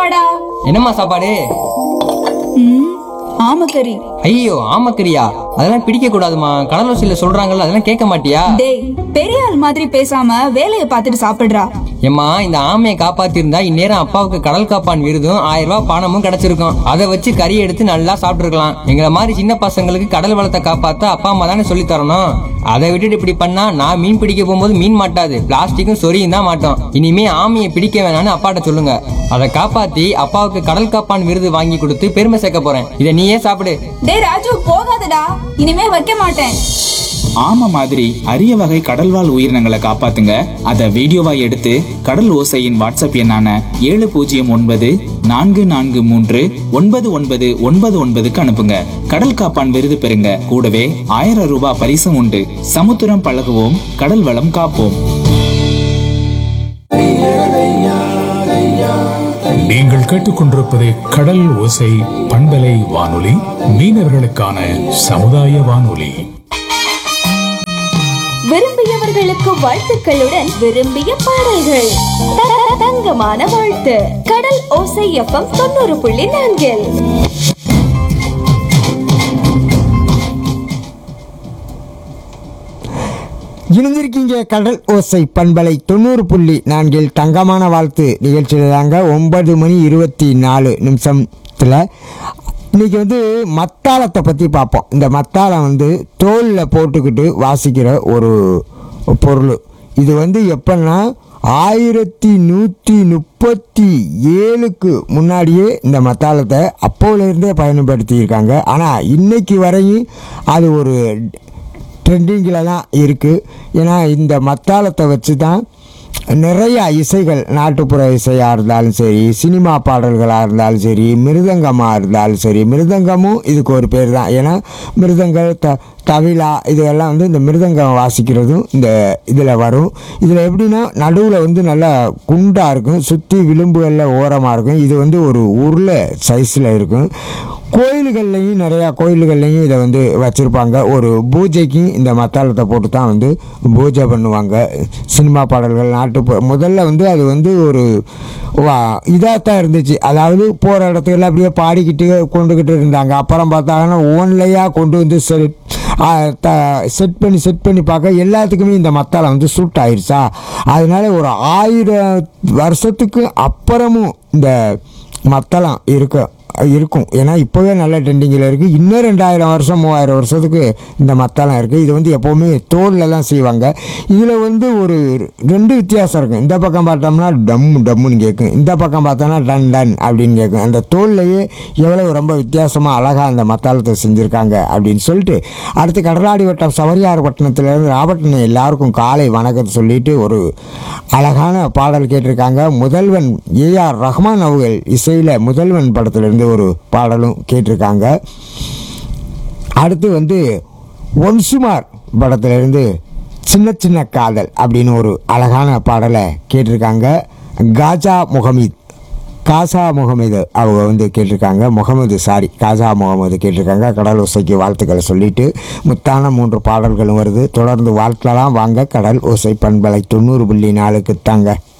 வாடா என்னம்மா சாப்பாடு ம் ஆமக்கறி ஐயோ ஆமக்கரியா அதெல்லாம் பிடிக்க கூடாதுமா கடலோசியில சொல்றாங்கல்ல அதெல்லாம் கேட்க மாட்டியா டேய் பெரிய ஆள் மாதிரி பேசாம வேலையை பார்த்துட்டு சாப்பிடுறா ஏம்மா இந்த ஆமையை காப்பாத்திருந்தா இந்நேரம் அப்பாவுக்கு கடல் காப்பான் விருதும் ஆயிரம் ரூபாய் பணமும் கிடைச்சிருக்கும் அதை வச்சு கறி எடுத்து நல்லா சாப்பிட்டுருக்கலாம் எங்களை மாதிரி சின்ன பசங்களுக்கு கடல் வளத்தை காப்பாத்த அப்பா அம்மா தானே சொல்லி தரணும் அதை விட்டுட்டு இப்படி பண்ணா நான் மீன் பிடிக்க போகும்போது மீன் மாட்டாது பிளாஸ்டிக்கும் சொரியும் தான் மாட்டோம் இனிமே ஆமையை பிடிக்க வேணாம்னு அப்பாட்ட சொல்லுங்க அதை காப்பாத்தி அப்பாவுக்கு கடல் காப்பான் விருது வாங்கி கொடுத்து பெருமை சேர்க்க போறேன் இதை நீயே சாப்பிடு டேய் ராஜு போகாதடா இனிமே வைக்க மாட்டேன் ஆமை மாதிரி அரிய வகை கடல்வாழ் உயிரினங்களை காப்பாத்துங்க அதை வீடியோவா எடுத்து கடல் ஓசையின் வாட்ஸ்அப் எண்ணான ஏழு பூஜ்ஜியம் ஒன்பது நான்கு நான்கு மூன்று ஒன்பது ஒன்பது ஒன்பது ஒன்பதுக்கு அனுப்புங்க கடல் காப்பான் விருது பெறுங்க கூடவே ஆயிரம் ரூபாய் பரிசும் உண்டு சமுத்திரம் பழகுவோம் கடல் வளம் காப்போம் நீங்கள் கேட்டுக்கொண்டிருப்பது கடல் ஓசை பண்பலை வானொலி மீனவர்களுக்கான சமுதாய வானொலி விரும்பியவர்களுக்கு வாழ்த்துக்களுடன் விரும்பிய பாடல்கள் த- தங்கமான வாழ்த்து கடல் ஓசை எஃப்எம் தொண்ணூறு புள்ளி நான்கில் இணைந்திருக்கீங்க கடல் ஓசை பண்பலை தொண்ணூறு புள்ளி நான்கில் தங்கமான வாழ்த்து நிகழ்ச்சியில் தாங்க ஒன்பது மணி இருபத்தி நாலு நிமிஷத்தில் இன்றைக்கி வந்து மத்தாளத்தை பற்றி பார்ப்போம் இந்த மத்தாளம் வந்து தோலில் போட்டுக்கிட்டு வாசிக்கிற ஒரு பொருள் இது வந்து எப்பன்னா ஆயிரத்தி நூற்றி முப்பத்தி ஏழுக்கு முன்னாடியே இந்த மத்தாளத்தை அப்போலேருந்தே பயன்படுத்தியிருக்காங்க ஆனால் இன்னைக்கு வரையும் அது ஒரு ட்ரெண்டிங்கில் தான் இருக்குது ஏன்னா இந்த மத்தாளத்தை வச்சு தான் நிறைய இசைகள் நாட்டுப்புற இசையாக இருந்தாலும் சரி சினிமா பாடல்களாக இருந்தாலும் சரி மிருதங்கமாக இருந்தாலும் சரி மிருதங்கமும் இதுக்கு ஒரு பேர் தான் ஏன்னா மிருதங்கள் த தவிழா இதெல்லாம் வந்து இந்த மிருதங்கம் வாசிக்கிறதும் இந்த இதில் வரும் இதில் எப்படின்னா நடுவில் வந்து நல்லா குண்டாக இருக்கும் சுற்றி விளிம்புகளில் ஓரமாக இருக்கும் இது வந்து ஒரு உருளை சைஸில் இருக்கும் கோயில்கள்லையும் நிறையா கோயில்கள்லையும் இதை வந்து வச்சுருப்பாங்க ஒரு பூஜைக்கு இந்த மத்தாளத்தை போட்டு தான் வந்து பூஜை பண்ணுவாங்க சினிமா பாடல்கள் நாட்டு முதல்ல வந்து அது வந்து ஒரு இதாக தான் இருந்துச்சு அதாவது போகிற இடத்துக்கெல்லாம் அப்படியே பாடிக்கிட்டு கொண்டுக்கிட்டு இருந்தாங்க அப்புறம் பார்த்தாங்கன்னா ஓன்லையாக கொண்டு வந்து சரி செட் பண்ணி செட் பண்ணி பார்க்க எல்லாத்துக்குமே இந்த மத்தாளம் வந்து சூட் ஆயிடுச்சா அதனால ஒரு ஆயிரம் வருஷத்துக்கு அப்புறமும் இந்த மத்தளம் இருக்கு இருக்கும் ஏன்னா இப்போவே நல்ல ட்ரெண்டிங்கில் இருக்குது இன்னும் ரெண்டாயிரம் வருஷம் மூவாயிரம் வருஷத்துக்கு இந்த மத்தளம் இருக்குது இது வந்து எப்போவுமே தோலில் தான் செய்வாங்க இதில் வந்து ஒரு ரெண்டு வித்தியாசம் இருக்கும் இந்த பக்கம் பார்த்தோம்னா டம் டம்முன்னு கேட்கும் இந்த பக்கம் பார்த்தோம்னா டன் டன் அப்படின்னு கேட்கும் அந்த தோல்லையே எவ்வளோ ரொம்ப வித்தியாசமாக அழகாக அந்த மத்தாளத்தை செஞ்சுருக்காங்க அப்படின்னு சொல்லிட்டு அடுத்து கடலாடி வட்டம் சவரியார் பட்டணத்துலேருந்து ராபர்ட்டன் எல்லாருக்கும் காலை வணக்கத்தை சொல்லிட்டு ஒரு அழகான பாடல் கேட்டிருக்காங்க முதல்வன் ஏஆர் ரஹ்மான் அவர்கள் இசையில் முதல்வன் படத்திலிருந்து ஒரு பாடலும் கேட்டிருக்காங்க அடுத்து வந்து ஒன்சுமார் படத்திலிருந்து சின்ன சின்ன காதல் அப்படின்னு ஒரு அழகான பாடலை கேட்டிருக்காங்க காஜா முகமது காசா முகமது அவங்க வந்து கேட்டிருக்காங்க முகமது சாரி காசா முகமது கேட்டிருக்காங்க கடல் ஓசைக்கு வாழ்த்துக்களை சொல்லிட்டு முத்தான மூன்று பாடல்களும் வருது தொடர்ந்து வாழ்த்தலாம் வாங்க கடல் ஓசை பண்பலை தொண்ணூறு புள்ளி நாலுக்கு தாங்க